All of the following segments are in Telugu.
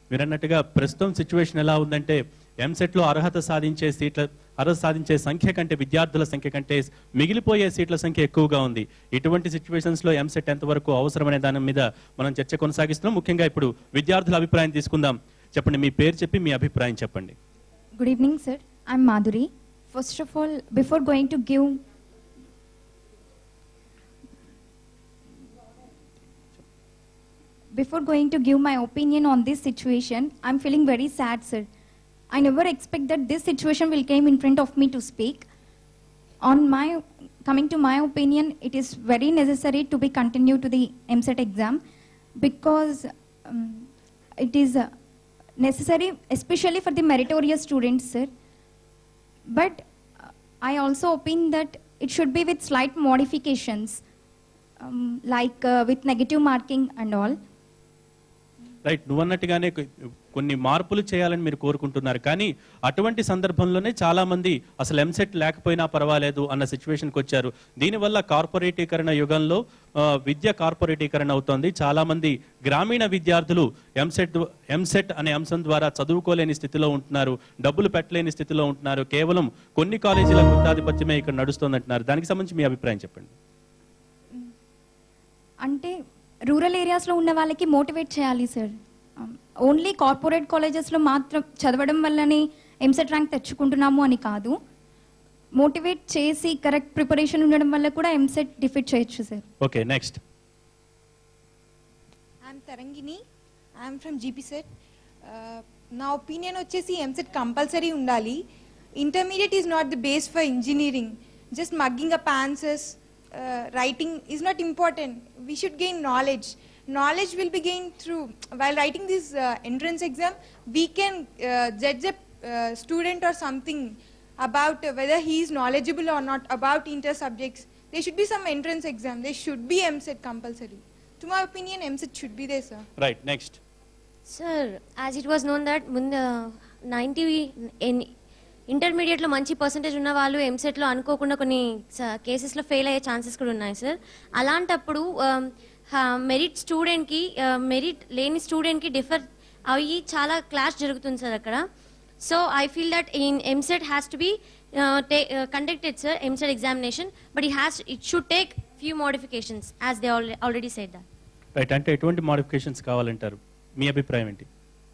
మీరు అన్నట్టుగా ప్రస్తుతం సిచ్యువేషన్ ఎలా ఉందంటే ఎంసెట్లో అర్హత సాధించే సీట్ల అర్హత సాధించే సంఖ్య కంటే విద్యార్థుల సంఖ్య కంటే మిగిలిపోయే సీట్ల సంఖ్య ఎక్కువగా ఉంది ఇటువంటి సిచ్యువేషన్స్ లో ఎంసెట్ ఎంతవరకు అవసరమనే దాని మీద మనం చర్చ కొనసాగిస్తున్నాం ముఖ్యంగా ఇప్పుడు విద్యార్థుల అభిప్రాయం తీసుకుందాం చెప్పండి మీ పేరు చెప్పి మీ అభిప్రాయం చెప్పండి Good evening, sir. I'm Madhuri. First of all, before going to give before going to give my opinion on this situation, I'm feeling very sad, sir. I never expect that this situation will came in front of me to speak. On my coming to my opinion, it is very necessary to be continued to the MSET exam because um, it is uh, necessary, especially for the meritorious students, sir. But uh, I also opine that it should be with slight modifications, um, like uh, with negative marking and all. Right నువ్వు అన్నట్టుగానే కొ- కొన్ని మార్పులు చేయాలని మీరు కోరుకుంటున్నారు కానీ అటువంటి సందర్భంలోనే చాలా మంది అసలు ఎంసెట్ లేకపోయినా పర్వాలేదు అన్న సిచ్యువేషన్కి వచ్చారు దీనివల్ల కార్పొరేటీకరణ యుగంలో ఆ, విద్య కార్పొరేటీకరణ అవుతోంది చాలా మంది గ్రామీణ విద్యార్థులు ఎంసెట్ ఎంసెట్ అనే అంశం ద్వారా చదువుకోలేని స్థితిలో ఉంటున్నారు డబ్బులు పెట్టలేని స్థితిలో ఉంటున్నారు కేవలం కొన్ని కాలేజీల గుత్తాధిపత్యమే ఇక్కడ నడుస్తోందంటున్నారు దానికి సంబంధించి మీ అభిప్రాయం చెప్పండి అంటే రూరల్ ఏరియాస్లో ఉన్న వాళ్ళకి మోటివేట్ చేయాలి సార్ ఓన్లీ కార్పొరేట్ కాలేజెస్లో మాత్రం చదవడం వల్లనే ఎంసెట్ ర్యాంక్ తెచ్చుకుంటున్నాము అని కాదు మోటివేట్ చేసి కరెక్ట్ ప్రిపరేషన్ ఉండడం వల్ల కూడా ఎంసెట్ డిఫీట్ చేయొచ్చు sir okay next I'm Tarangini I'm from GPCET నా ఒపీనియన్ వచ్చేసి ఎంసెట్ కంపల్సరీ ఉండాలి intermediate is not the base for engineering just mugging up answers writing is not important we should gain knowledge knowledge will be gained through while writing this uh, entrance exam we can uh, judge a uh, student or something about uh, whether he is knowledgeable or not about inter subjects there should be some entrance exam there should be mset compulsory to my opinion mset should be there sir right next sir as it was known that ముందు నైంటీ ఇంటర్మీడియట్లో మంచి పర్సంటేజ్ ఉన్న వాళ్ళు ఎంసెట్లో అనుకోకుండా కొన్ని కేసెస్లో ఫెయిల్ అయ్యే ఛాన్సెస్ కూడా ఉన్నాయి సార్ అలాంటప్పుడు మెరిట్ స్టూడెంట్కి మెరిట్ లేని స్టూడెంట్కి డిఫర్ అవి చాలా క్లాస్ జరుగుతుంది సార్ అక్కడ so I feel that in EAMCET has to be conducted sir EAMCET examination but ఈ has it should take few modifications as they already said that right అంటే ఎటువంటి మోడిఫికేషన్స్ కావాలంటారు మీ అభిప్రాయం ఏంటి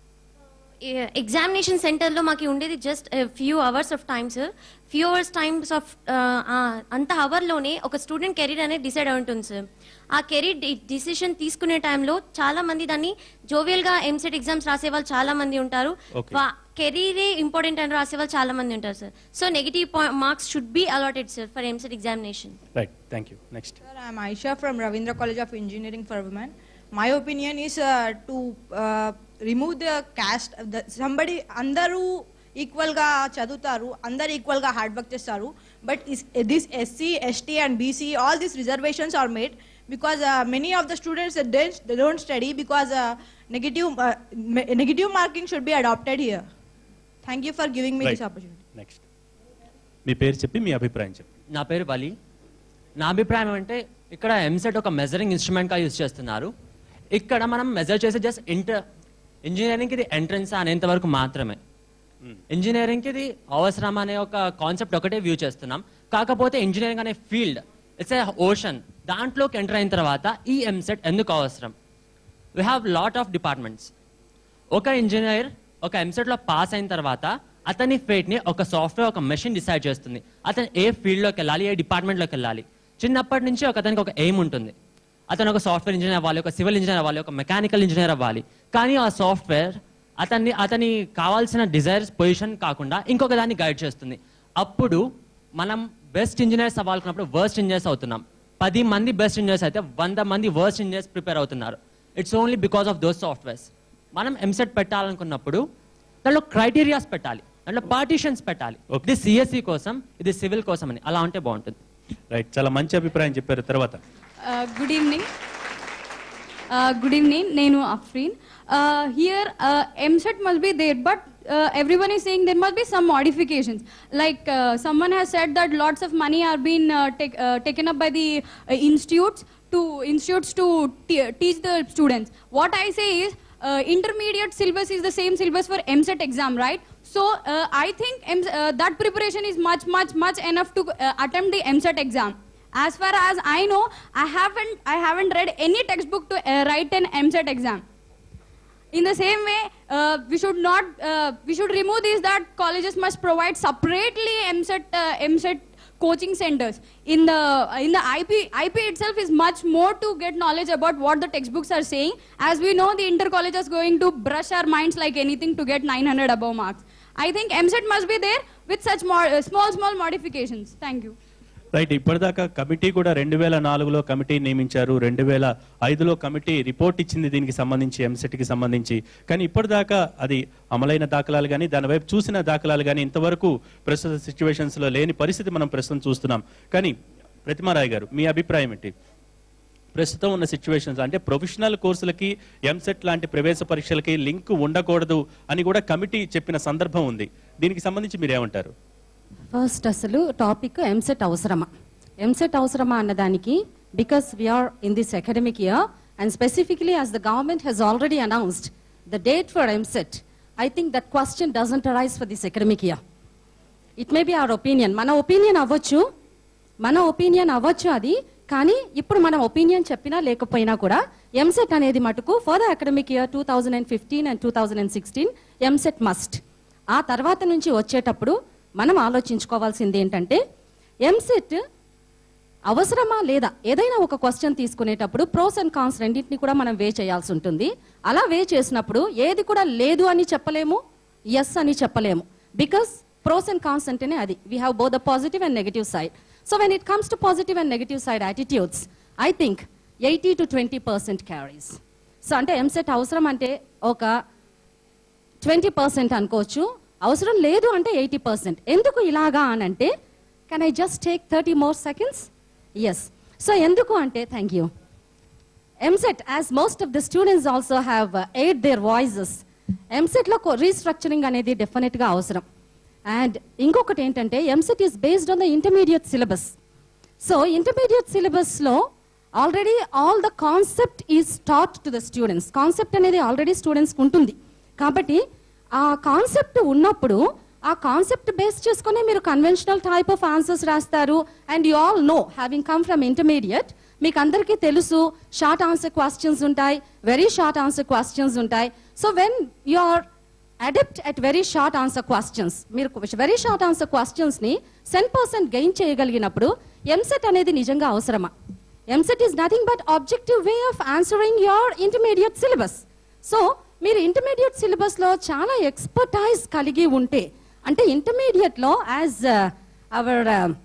ఎగ్జామినేషన్ సెంటర్లో మాకు ఉండేది just few hours of times few hours times of అంత అవర్లోనే ఒక స్టూడెంట్ కెరీర్ అనేది డిసైడ్ అయి ఉంటుంది సార్ ఆ కెరీర్ డిసిషన్ తీసుకునే టైంలో చాలా మంది దాన్ని జోవియల్గా ఎంసెట్ ఎగ్జామ్స్ రాసే వాళ్ళు చాలా మంది ఉంటారు Okay. కెరీరే ఇంపార్టెంట్ అని రాసే వాళ్ళు చాలా మంది ఉంటారు sir so negative marks should be allotted sir for EAMCET examination right thank you next Sir, I'm Aisha from Ravindra College of Engineering for Women. My opinion is uh, to uh, remove the caste. The, somebody అందరూ ఈక్వల్గా చదువుతారు అందరు ఈక్వల్గా హార్డ్ వర్క్ చేస్తారు but this SC ST and BC all these reservations are made because many of the students they don't study because negative negative marking should be adopted here thank you for giving me this opportunity next మీ పేరు చెప్పి మీ అభిప్రాయం చెప్పి నా పేరు బలి నా అభిప్రాయం ఏమంటే ఇక్కడ ఎంసెట్ ఒక మెజరింగ్ ఇన్స్ట్రుమెంట్గా యూజ్ చేస్తున్నారు ఇక్కడ మనం మెజర్ చేసే జస్ట్ ఇంటర్ ఇంజనీరింగ్కి ఇది ఎంట్రన్స్ అనేంత వరకు మాత్రమే ఇంజనీరింగ్కి ఇది అవసరం అనే ఒక కాన్సెప్ట్ ఒకటే వ్యూ చేస్తున్నాం కాకపోతే ఇంజనీరింగ్ అనే ఫీల్డ్ ఇట్స్ ఏ ఓషన్ దాంట్లోకి ఎంటర్ అయిన తర్వాత ఈ ఎంసెట్ ఎందుకు అవసరం we have lot of departments ఒక ఇంజనీర్ ఒక ఎంసెట్లో పాస్ అయిన తర్వాత అతని ఫేట్ని ఒక సాఫ్ట్వేర్ ఒక మెషిన్ డిసైడ్ చేస్తుంది అతను ఏ ఫీల్డ్లోకి వెళ్ళాలి ఏ డిపార్ట్మెంట్లోకి వెళ్ళాలి చిన్నప్పటి నుంచి ఒక అతనికి ఒక ఎయిమ్ ఉంటుంది అతను ఒక సాఫ్ట్వేర్ ఇంజనీర్ అవ్వాలి ఒక సివిల్ ఇంజనీర్ అవ్వాలి ఒక మెకానికల్ ఇంజనీర్ అవ్వాలి కానీ ఆ సాఫ్ట్వేర్ అతన్ని అతని కావాల్సిన డిజైర్స్ పొజిషన్ కాకుండా ఇంకొక దాన్ని గైడ్ చేస్తుంది అప్పుడు మనం బెస్ట్ ఇంజనీర్స్ అవ్వాలనుకున్నప్పుడు వర్స్ట్ ఇంజనీర్స్ అవుతున్నాం పది మంది బెస్ట్ ఇంజనీర్స్ అయితే వంద మంది వర్స్ట్ ఇంజనీర్స్ ప్రిపేర్ అవుతున్నారు it's only because of those softwares మనం ఎంసెట్ పెట్టాలనుకున్నప్పుడు దాంట్లో క్రైటీరియాస్ పెట్టాలి దాంట్లో పార్టీషన్స్ పెట్టాలి ఇది సిఎస్సి కోసం ఇది సివిల్ కోసం అని అలా ఉంటే బాగుంటుంది రైట్ చాలా మంచి అభిప్రాయం చెప్పారు తర్వాత Uh, good evening. Uh, good evening. Nenu Afreen. Uh, here, uh, MSET must be there, but uh, everyone is saying there must be some modifications. Like uh, someone has said that lots of money are being uh, take, uh, taken up by the uh, institutes to institutes to te- teach the students. What I say is uh, intermediate syllabus is the same syllabus for MSET exam, right? So uh, I think M- uh, that preparation is much, much, much enough to uh, attempt the MSET exam. As far as I know, I haven't, I haven't read any textbook to uh, write an MSET exam. In the same way, uh, we should not, uh, we should remove this that colleges must provide separately MSET, uh, MSET coaching centers. In the, in the IP, IP itself is much more to get knowledge about what the textbooks are saying. As we know, the inter college is going to brush our minds like anything to get 900 above marks. I think MSET must be there with such more, uh, small, small modifications. Thank you. Right ఇప్పటిదాకా కమిటీ కూడా రెండు వేల నాలుగులో కమిటీ నియమించారు రెండు వేల ఐదులో కమిటీ రిపోర్ట్ ఇచ్చింది దీనికి సంబంధించి ఎంసెట్ కి సంబంధించి కానీ ఇప్పటిదాకా అది అమలైన దాఖలాలు కానీ దాని వైపు చూసిన దాఖలాలు కానీ ఇంతవరకు ప్రస్తుత సిచ్యువేషన్స్ లో లేని పరిస్థితి మనం ప్రస్తుతం చూస్తున్నాం కానీ ప్రతిమారాయ్ గారు మీ అభిప్రాయం ఏంటి ప్రస్తుతం ఉన్న సిచ్యువేషన్స్ అంటే ప్రొఫెషనల్ కోర్సులకి ఎంసెట్ లాంటి ప్రవేశ పరీక్షలకి లింక్ ఉండకూడదు అని కూడా కమిటీ చెప్పిన సందర్భం ఉంది దీనికి సంబంధించి మీరేమంటారు ఫస్ట్ అసలు టాపిక్ ఎంసెట్ అవసరమా ఎంసెట్ అవసరమా అన్నదానికి because we are in this academic year and specifically as the government has already announced the date for EAMCET I think that question doesn't arise for this academic year it may be our opinion మన ఒపీనియన్ అవ్వచ్చు మన ఒపీనియన్ అవ్వచ్చు అది కానీ ఇప్పుడు మనం ఒపీనియన్ చెప్పినా లేకపోయినా కూడా ఎంసెట్ అనేది మటుకు for the academic year two thousand and fifteen and two thousand and sixteen EAMCET must ఆ తర్వాత నుంచి వచ్చేటప్పుడు మనం ఆలోచించుకోవాల్సింది ఏంటంటే ఎంసెట్ అవసరమా లేదా ఏదైనా ఒక క్వశ్చన్ తీసుకునేటప్పుడు ప్రోస్ అండ్ కాన్స్ రెండింటిని కూడా మనం వే చేయాల్సి ఉంటుంది అలా వే చేసినప్పుడు ఏది కూడా లేదు అని చెప్పలేము ఎస్ అని చెప్పలేము బికాస్ ప్రోస్ అండ్ కాన్స్ అంటేనే అది we have both the positive and negative side so when it comes to positive and negative side attitudes I think eighty to twenty percent carries so అంటే ఎంసెట్ అవసరం అంటే ఒక ట్వంటీ పర్సెంట్ అనుకోవచ్చు అవసరం లేదు అంటే ఎయిటీ పర్సెంట్ ఎందుకు ఇలాగా అని అంటే can I just take thirty more seconds yes so ఎందుకు అంటే thank you EAMCET as most of the students also have aired their voices ఎంసెట్లో రీస్ట్రక్చరింగ్ అనేది డెఫినెట్గా అవసరం అండ్ ఇంకొకటి ఏంటంటే EAMCET is based on the intermediate syllabus so intermediate సిలబస్లో already all the concept is taught to the students concept అనేది ఆల్రెడీ స్టూడెంట్స్కి ఉంటుంది కాబట్టి ఆ కాన్సెప్ట్ ఉన్నప్పుడు ఆ కాన్సెప్ట్ బేస్ చేసుకునే మీరు కన్వెన్షనల్ టైప్ ఆఫ్ ఆన్సర్స్ రాస్తారు and you all know having come from intermediate మీకు అందరికీ తెలుసు షార్ట్ ఆన్సర్ క్వశ్చన్స్ ఉంటాయి వెరీ షార్ట్ ఆన్సర్ క్వశ్చన్స్ ఉంటాయి so when you are adept at very short answer questions మీరు వెరీ షార్ట్ ఆన్సర్ క్వశ్చన్స్ ని సెన్ పర్సెంట్ గెయిన్ చేయగలిగినప్పుడు ఎంసెట్ అనేది నిజంగా అవసరమా EAMCET is nothing but objective way of answering your intermediate syllabus so మీరు ఇంటర్మీడియట్ సిలబస్ లో చాలా ఎక్స్పర్టైజ్ కలిగి ఉంటే అంటే ఇంటర్మీడియట్ లో as our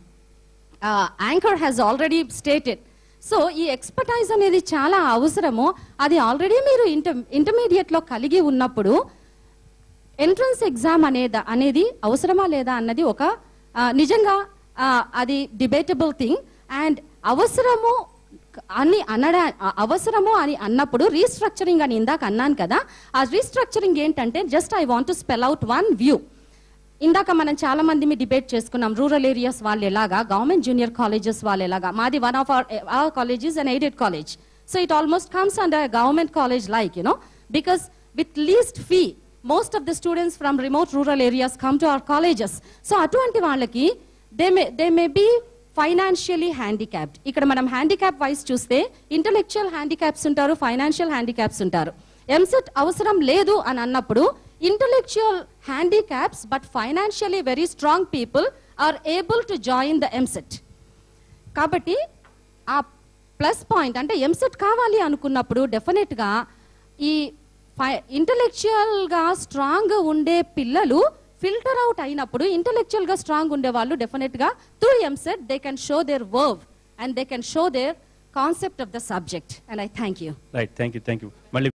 anchor has already stated so ఈ ఎక్స్పర్టైజ్ అనేది చాలా అవసరము అది ఆల్రెడీ మీరు ఇంటర్ ఇంటర్మీడియట్ లో కలిగి ఉన్నప్పుడు ఎంట్రన్స్ ఎగ్జామ్ అనేది అనేది అవసరమా లేదా అన్నది ఒక ఆ, నిజంగా ఆ, అది డిబేటబుల్ థింగ్ అండ్ అవసరము అని అనడా ఆ, అవసరము అని అన్నప్పుడు రీస్ట్రక్చరింగ్ అని ఇందాక అన్నాను కదా ఆ రీస్ట్రక్చరింగ్ ఏంటంటే just I want to spell out one view ఇందాక మనం చాలా మంది మీ డిబేట్ చేసుకున్నాం రూరల్ ఏరియాస్ వాళ్ళు ఎలాగా గవర్నమెంట్ జూనియర్ కాలేజెస్ వాళ్ళు ఎలాగా మాది one of our our colleges and aided college so it almost comes under government college like you know because with least fee most of the students from remote rural areas come to our colleges so అటువంటి వాళ్ళకి they may they may be financially handicapped ఇక్కడ మనం హ్యాండిక్యాప్ వైస్ చూస్తే ఇంటలెక్చువల్ హ్యాండిక్యాప్స్ ఉంటారు ఫైనాన్షియల్ హ్యాండిక్యాప్స్ ఉంటారు ఎంసెట్ అవసరం లేదు అని అన్నప్పుడు intellectual handicaps but financially very strong people are able to join the EAMCET కాబట్టి ఆ ప్లస్ పాయింట్ అంటే ఎంసెట్ కావాలి అనుకున్నప్పుడు డెఫినెట్గా ఈ ఇంటలెక్చువల్గా స్ట్రాంగ్ ఉండే పిల్లలు ఫిల్టర్ అవుట్ అయినప్పుడు ఇంటలెక్చువల్గా స్ట్రాంగ్ ఉండే వాళ్ళు డెఫినెట్గా through EAMCET they can show their verve and they can show their concept of the subject and I thank you right thank you thank you మళ్ళీ